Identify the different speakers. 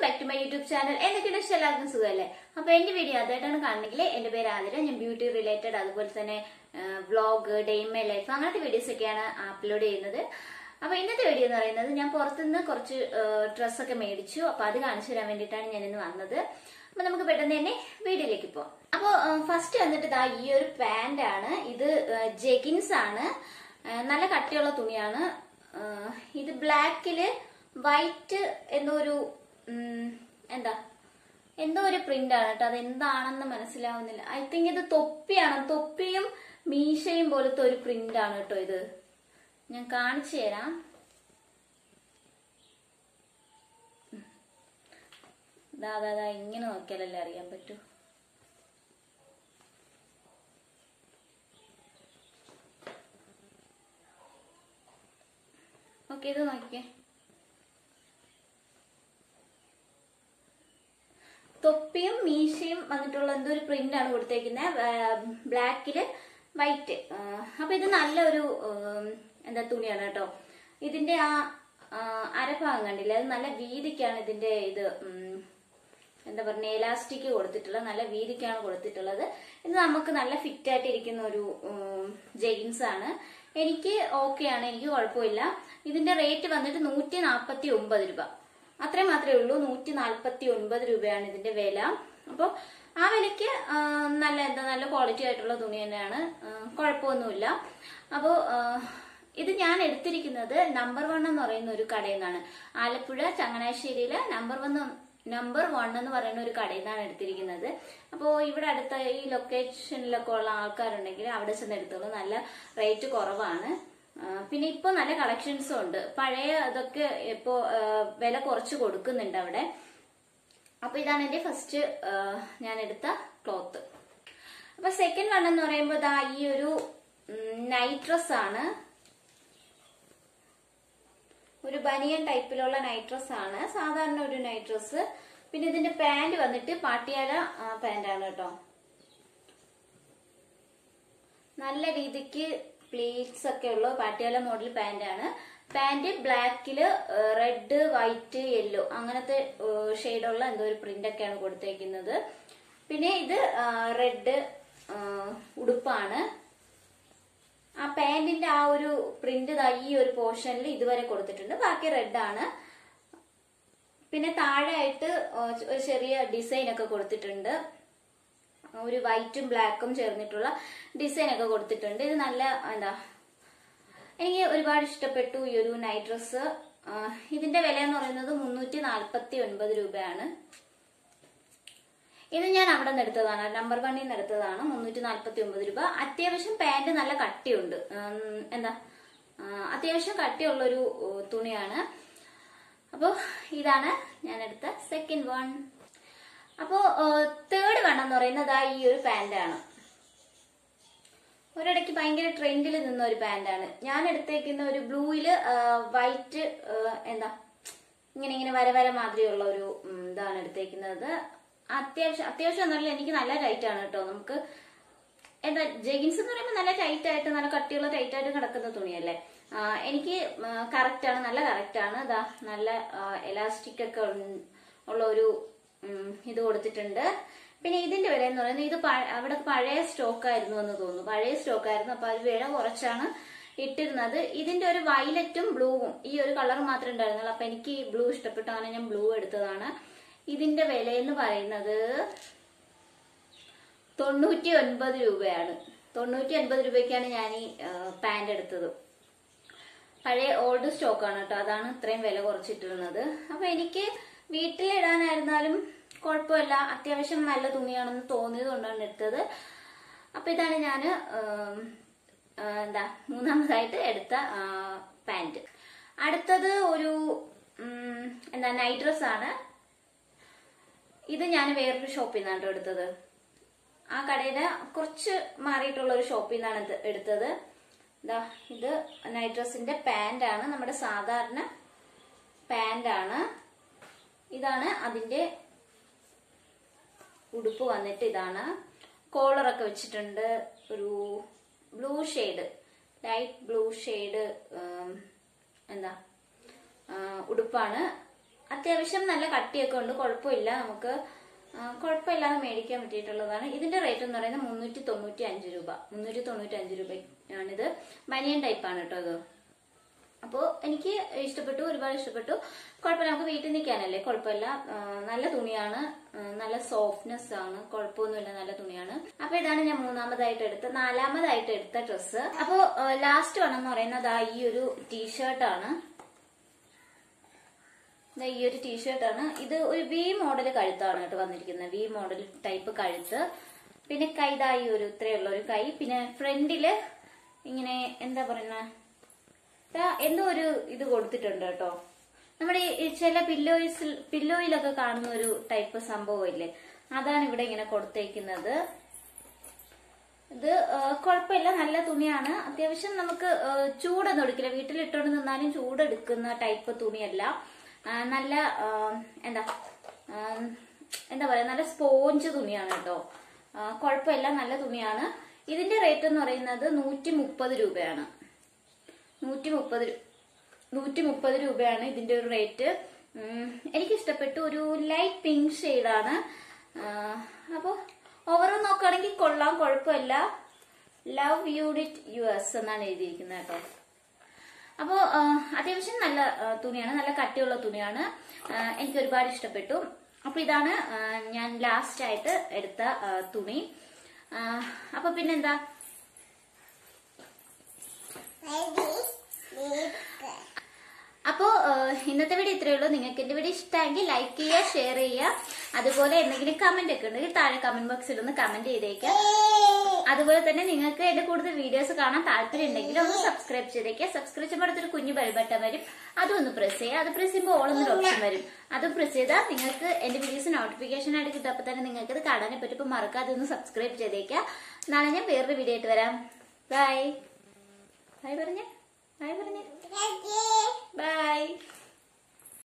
Speaker 1: Back to my YouTube channel എന്തൊക്കെയാണ് ഇഷ്ടം എല്ലാവർക്കും സുഖമല്ലേ അപ്പൊ എന്റെ വീഡിയോ അതായിട്ടാണ് കാണണമെങ്കിൽ എന്റെ പേര് ആതിര ഞാൻ ബ്യൂട്ടി റിലേറ്റഡ് അതുപോലെ തന്നെ വ്ളോഗ് ഡെയിം മൈ ലൈഫ് അങ്ങനത്തെ വീഡിയോസ് ഒക്കെയാണ് അപ്ലോഡ് ചെയ്യുന്നത് അപ്പൊ ഇന്നത്തെ വീഡിയോ എന്ന് പറയുന്നത് ഞാൻ പുറത്തുനിന്ന് കുറച്ച് ഡ്രസ്സൊക്കെ മേടിച്ചു അപ്പൊ അത് കാണിച്ചു തരാൻ വേണ്ടിയിട്ടാണ് ഞാൻ ഇന്ന് വന്നത് അപ്പൊ നമുക്ക് പെട്ടെന്ന് തന്നെ വീഡിയോയിലേക്ക് പോവാം അപ്പൊ ഫസ്റ്റ് വന്നിട്ട് ഇതാ ഈ ഒരു പാന്റ് ആണ് ഇത് ജെഗിൻസ് ആണ് ആ, നല്ല കട്ടിയുള്ള തുണിയാണ് ആ, ഇത് ബ്ലാക്കില് വൈറ്റ് എന്തോ ഒരു ഉം, എന്താ എന്തോ ഒരു പ്രിന്റ് ആണ് കേട്ടോ അത് എന്താണെന്ന് മനസ്സിലാവുന്നില്ല ഐ തിങ്ക് ഇത് തൊപ്പിയാണ് തൊപ്പിയും മീശയും പോലത്തെ ഒരു പ്രിന്റ് ആണ് കേട്ടോ ഇത് ഞാൻ കാണിച്ചു തരാം ദാ ദാ ദാ ഇങ്ങനെ നോക്കിയാലല്ലേ അറിയാൻ പറ്റൂ ഓക്കെ ഇത് നോക്കിക്കേ തൊപ്പിയും മീശയും വന്നിട്ടുള്ള എന്തോ ഒരു പ്രിന്റ് ആണ് കൊടുത്തേക്കുന്നത് ബ്ലാക്കില് വൈറ്റ് അപ്പൊ ഇത് നല്ലൊരു ഉം, എന്താ തുണിയാണ് കേട്ടോ ഇതിന്റെ ആ ആ, അരഭാഗം കണ്ടില്ലേ അത് നല്ല വീതിക്കാണ് ഇതിന്റെ ഇത് ഉം, എന്താ പറയുക എലാസ്റ്റിക് കൊടുത്തിട്ടുള്ളത് നല്ല വീതിക്കാണ് കൊടുത്തിട്ടുള്ളത് ഇത് നമുക്ക് നല്ല ഫിറ്റ് ആയിട്ട് ഇരിക്കുന്ന ഒരു ജെഗിൻസ് ആണ് എനിക്ക് ഓക്കെ ആണ് എനിക്ക് കുഴപ്പമില്ല ഇതിന്റെ റേറ്റ് വന്നിട്ട് നൂറ്റി നാൽപ്പത്തി ഒമ്പത് രൂപ അത്രയും മാത്രമേ ഉള്ളൂ നൂറ്റി നാൽപ്പത്തി ഒൻപത് രൂപയാണ് ഇതിന്റെ വില അപ്പോൾ ആ വിലയ്ക്ക് ആ, നല്ല എന്താ നല്ല ക്വാളിറ്റി ആയിട്ടുള്ള തുണി തന്നെയാണ് ആ, കുഴപ്പമൊന്നുമില്ല അപ്പോൾ ഇത് ഞാൻ എടുത്തിരിക്കുന്നത് നമ്പർ വൺ എന്ന് പറയുന്ന ഒരു കടയിൽ നിന്നാണ് ആലപ്പുഴ ചങ്ങനാശ്ശേരിയിലെ നമ്പർ വൺ നമ്പർ വൺ എന്ന് പറയുന്ന ഒരു കടയിൽ നിന്നാണ് എടുത്തിരിക്കുന്നത് അപ്പോൾ ഇവിടെ അടുത്ത ഈ ലൊക്കേഷനിലൊക്കെ ഉള്ള ആൾക്കാരുണ്ടെങ്കിൽ അവിടെ ചെന്ന് എടുത്തോളൂ നല്ല റേറ്റ് കുറവാണ് ആ, പിന്നെ ഇപ്പോൾ നല്ല കളക്ഷൻസും ഉണ്ട് പഴയ ഇതൊക്കെ ഇപ്പോൾ വില കുറച്ച് കൊടുക്കുന്നുണ്ട് അവിടെ അപ്പൊ ഇതാണ് എന്റെ ഫസ്റ്റ് ഞാൻ എടുത്ത ക്ലോത്ത് അപ്പൊ സെക്കൻഡ് വൺ എന്ന് പറയുമ്പോൾ ദാ ഈ ഒരു നൈറ്റ് ഡ്രസ് ആണ് ഒരു ബനിയൻ ടൈപ്പിലുള്ള നൈറ്റ് ഡ്രസ് ആണ് സാധാരണ ഒരു നൈറ്റ് ഡ്രസ് പിന്നെ ഇതിന്റെ പാന്റ് വന്നിട്ട് പാട്ടിയാല പാന്റ് ആണ് കേട്ടോ നല്ല രീതിക്ക് പ്ലീറ്റ്സ് ഒക്കെ ഉള്ള പാട്ടിയാല മോഡൽ പാന്റ് ആണ് പാന്റ് ബ്ലാക്കില് റെഡ് വൈറ്റ് യെല്ലോ അങ്ങനത്തെ ഷെയ്ഡുള്ള എന്തോ ഒരു പ്രിന്റ് ഒക്കെയാണ് കൊടുത്തേക്കുന്നത് പിന്നെ ഇത് റെഡ് ഉടുപ്പാണ് ആ പാന്റിന്റെ ആ ഒരു പ്രിന്റ് ഈ ഒരു പോർഷനിൽ ഇതുവരെ കൊടുത്തിട്ടുണ്ട് ബാക്കി റെഡ് ആണ് പിന്നെ താഴെയായിട്ട് ഒരു ചെറിയ ഡിസൈൻ ഒക്കെ കൊടുത്തിട്ടുണ്ട് ഒരു വൈറ്റും ബ്ലാക്കും ചേർന്നിട്ടുള്ള ഡിസൈൻ ഒക്കെ കൊടുത്തിട്ടുണ്ട് ഇത് നല്ല എന്താ എനിക്ക് ഒരുപാട് ഇഷ്ടപ്പെട്ടു ഈ ഒരു നൈറ്റ് ഡ്രസ് ഇതിന്റെ വില എന്ന് പറയുന്നത് മുന്നൂറ്റി നാൽപ്പത്തി ഒൻപത് രൂപയാണ് ഇത് ഞാൻ അവിടെ നിന്ന് എടുത്തതാണ് നമ്പർ വണ്ണിൽ നിന്ന് എടുത്തതാണ് മുന്നൂറ്റി നാൽപ്പത്തി ഒമ്പത് രൂപ അത്യാവശ്യം പാന്റ് നല്ല കട്ടിയുണ്ട് ഉം, എന്താ ആ, അത്യാവശ്യം കട്ടിയുള്ളൊരു ഉം, തുണിയാണ് അപ്പോൾ ഇതാണ് ഞാൻ എടുത്ത സെക്കൻഡ് വൺ അപ്പോൾ തേർഡ് വൺ എന്ന് പറയുന്നത് ആ ഈ ഒരു പാന്റാണ് ഒരിടയ്ക്ക് ഭയങ്കര ട്രെൻഡിൽ നിന്ന ഒരു പാന്റാണ് ഞാൻ എടുത്തേക്കുന്ന ഒരു ബ്ലൂയില് വൈറ്റ് എന്താ ഇങ്ങനെ ഇങ്ങനെ വര വര മാതിരിയുള്ള ഒരു ഉം, ഇതാണ് എടുത്തേക്കുന്നത് അത്യാവശ്യം അത്യാവശ്യം എന്നല്ല എനിക്ക് നല്ല ടൈറ്റ് ആണ് കേട്ടോ നമുക്ക് എന്താ ജെഗിൻസ് എന്ന് പറയുമ്പോൾ നല്ല ടൈറ്റ് ആയിട്ട് നല്ല കട്ടിയുള്ള ടൈറ്റ് ആയിട്ട് കിടക്കുന്ന തുണിയല്ലേ ആ, എനിക്ക് കറക്റ്റ് ആണ് നല്ല കറക്റ്റ് ആണ് ഇതാ നല്ല എലാസ്റ്റിക് ഒക്കെ ഉൺ- ഉള്ള ഒരു ഉം, ഇത് കൊടുത്തിട്ടുണ്ട് പിന്നെ ഇതിന്റെ വില എന്ന് പറയുന്നത് ഇത് പഴ- അവിടെ പഴയ സ്റ്റോക്ക് ആയിരുന്നു എന്ന് തോന്നുന്നു പഴയ സ്റ്റോക്ക് ആയിരുന്നു അപ്പൊ അത് വില കുറച്ചാണ് ഇട്ടിരുന്നത് ഇതിന്റെ ഒരു വയലറ്റും ബ്ലൂവും ഈ ഒരു കളർ മാത്രമേ ഉണ്ടായിരുന്നുള്ളൂ അപ്പൊ എനിക്ക് ബ്ലൂ ഇഷ്ടപ്പെട്ടു അങ്ങനെ ഞാൻ ബ്ലൂ എടുത്തതാണ് ഇതിന്റെ വില എന്ന് പറയുന്നത് തൊണ്ണൂറ്റി ഒൻപത് രൂപയാണ് തൊണ്ണൂറ്റി ഒൻപത് രൂപയ്ക്കാണ് ഞാൻ ഈ പാന്റ് എടുത്തത് പഴയ ഓൾഡ് സ്റ്റോക്കാണ് കേട്ടോ അതാണ് ഇത്രയും വില കുറച്ചിട്ടിരുന്നത് അപ്പൊ എനിക്ക് വീട്ടിലിടാനായിരുന്നാലും കുഴപ്പമില്ല അത്യാവശ്യം നല്ല തുണിയാണെന്ന് തോന്നിയത് കൊണ്ടാണ് എടുത്തത് അപ്പൊ ഇതാണ് ഞാൻ എന്താ മൂന്നാമതായിട്ട് എടുത്ത പാന്റ് അടുത്തത് ഒരു ഉം, എന്താ നൈറ്റ് ഡ്രസ് ആണ് ഇത് ഞാൻ വേറൊരു ഷോപ്പിൽ നിന്നാണ് കേട്ടോ എടുത്തത് ആ കടയുടെ കുറച്ച് മാറിയിട്ടുള്ള ഒരു ഷോപ്പിൽ നിന്നാണ് ഇത് എടുത്തത് ദാ ഇത് നൈറ്റ് ഡ്രസ്സിന്റെ പാന്റ് ആണ് നമ്മുടെ സാധാരണ പാന്റ് ആണ് ഇതാണ് അതിന്റെ ഉടുപ്പ് വന്നിട്ട് ഇതാണ് കോളറൊക്കെ വെച്ചിട്ടുണ്ട് ഒരു blue shade light blue shade എന്താ ആ, ഉടുപ്പാണ് അത്യാവശ്യം നല്ല കട്ടിയൊക്കെ ഉണ്ട് കുഴപ്പമില്ല നമുക്ക് ആ, കുഴപ്പമില്ലാതെ മേടിക്കാൻ പറ്റിയിട്ടുള്ളതാണ് ഇതിന്റെ റേറ്റ് എന്ന് പറയുന്നത് മുന്നൂറ്റി തൊണ്ണൂറ്റി അഞ്ച് രൂപ മുന്നൂറ്റി തൊണ്ണൂറ്റി അഞ്ച് രൂപയാണിത് ബനിയൻ ടൈപ്പാണ് കേട്ടോ ഇത് അപ്പോൾ എനിക്ക് ഇഷ്ടപ്പെട്ടു ഒരുപാട് ഇഷ്ടപ്പെട്ടു കുഴപ്പമില്ല നമുക്ക് വീട്ടിൽ നിൽക്കാനല്ലേ കുഴപ്പമില്ല ആ, നല്ല തുണിയാണ് ആ, നല്ല സോഫ്റ്റ്നെസ് ആണ് കുഴപ്പമൊന്നുമില്ല നല്ല തുണിയാണ് അപ്പൊ ഇതാണ് ഞാൻ മൂന്നാമതായിട്ട് എടുത്ത നാലാമതായിട്ട് എടുത്ത ഡ്രസ്സ് അപ്പോൾ ലാസ്റ്റ് വേണമെന്ന് പറയുന്നത് ആ ഈ ഒരു ടീഷർട്ടാണ് ദാ ഈ ഒരു ടീഷർട്ടാണ് ഇത് ഒരു വി മോഡൽ കഴുത്താണ് കേട്ടോ വന്നിരിക്കുന്നത് വി മോഡൽ ടൈപ്പ് കഴുത്ത് പിന്നെ കൈതാ ഈ ഒരു ഇത്രയുള്ള ഒരു കൈ പിന്നെ ഫ്രണ്ടില് ഇങ്ങനെ എന്താ പറയുന്ന ദാ എന്തോ ഒരു ഇത് കൊടുത്തിട്ടുണ്ട് കേട്ടോ നമ്മുടെ ഈ- ഈ ചില പില്ലോയിസിൽ പില്ലോയിലൊക്കെ കാണുന്ന ഒരു ടൈപ്പ് സംഭവം ഇല്ലേ അതാണ് ഇവിടെ ഇങ്ങനെ കൊടുത്തേക്കുന്നത് ഇത് ആ, കുഴപ്പമില്ല നല്ല തുണിയാണ് അത്യാവശ്യം നമുക്ക് ആ, ചൂടൊന്നും എടുക്കില്ല വീട്ടിൽ ഇട്ടുകൊണ്ട് നിന്നാലും ചൂടെടുക്കുന്ന ടൈപ്പ് തുണിയല്ല ആ, നല്ല ആ, എന്താ ആ, എന്താ പറയാ നല്ല സ്പോഞ്ച് തുണിയാണ് കേട്ടോ ആ, കുഴപ്പമില്ല നല്ല തുണിയാണ് ഇതിന്റെ റേറ്റ് എന്ന് പറയുന്നത് നൂറ്റി മുപ്പത് രൂപയാണ് നൂറ്റി മുപ്പത് നൂറ്റി മുപ്പത് രൂപയാണ് ഇതിന്റെ ഒരു റേറ്റ് ഉം, എനിക്ക് ഇഷ്ടപ്പെട്ടു ഒരു ലൈറ്റ് പിങ്ക് ഷെയ്ഡാണ് അപ്പോൾ ഓവറോൾ നോക്കുകയാണെങ്കിൽ കൊള്ളാം കുഴപ്പമില്ല ലവ് യൂണിറ്റ് യു എസ് എന്നാണ് എഴുതിയിരിക്കുന്നത് കേട്ടോ അപ്പോൾ അത്യാവശ്യം നല്ല ആ, തുണിയാണ് നല്ല കട്ടിയുള്ള തുണിയാണ് ആ, എനിക്ക് ഒരുപാട് ഇഷ്ടപ്പെട്ടു അപ്പോൾ ഇതാണ് ആ, ഞാൻ ലാസ്റ്റ് ആയിട്ട് എടുത്ത ആ, തുണി ആ, അപ്പൊ പിന്നെന്താ അപ്പോൾ ഇന്നത്തെ വീഡിയോ ഇത്രയേ ഉള്ളൂ നിങ്ങൾക്ക് എന്റെ വീഡിയോ ഇഷ്ടമെങ്കിൽ ലൈക്ക് ചെയ്യുക ഷെയർ ചെയ്യുക അതുപോലെ എന്തെങ്കിലും കമന്റ് ഒക്കെ ഉണ്ടെങ്കിൽ താഴെ കമന്റ് ബോക്സിൽ ഒന്ന് കമന്റ് ചെയ്തേക്കാം അതുപോലെ തന്നെ നിങ്ങൾക്ക് എന്റെ കൂടുതൽ വീഡിയോസ് കാണാൻ താല്പര്യം ഉണ്ടെങ്കിൽ ഒന്ന് സബ്സ്ക്രൈബ് ചെയ്തേക്കുക സബ്സ്ക്രൈബ് ചെയ്യുമ്പോൾ അടുത്തൊരു കുഞ്ഞു ബെൽബട്ടൺ വരും അതും ഒന്ന് പ്രസ് ചെയ്യുക അത് പ്രസ് ചെയ്യുമ്പോൾ ഓൾ എന്നൊരു ഓപ്ഷൻ വരും അത് പ്രസ് ചെയ്താൽ നിങ്ങൾക്ക് എന്റെ വീഡിയോസ് നോട്ടിഫിക്കേഷൻ ആയിട്ട് കിട്ടും അപ്പോൾ തന്നെ നിങ്ങൾക്ക് ഇത് കാണാനെ പറ്റും ഇപ്പോൾ മറക്കാതെ ഒന്ന് സബ്സ്ക്രൈബ് ചെയ്തേക്കുക നാളെ ഞാൻ വേറൊരു വീഡിയോ ആയിട്ട് വരാം ബൈ ബൈ പറഞ്ഞേ ബൈ പറഞ്ഞേ
Speaker 2: Daddy.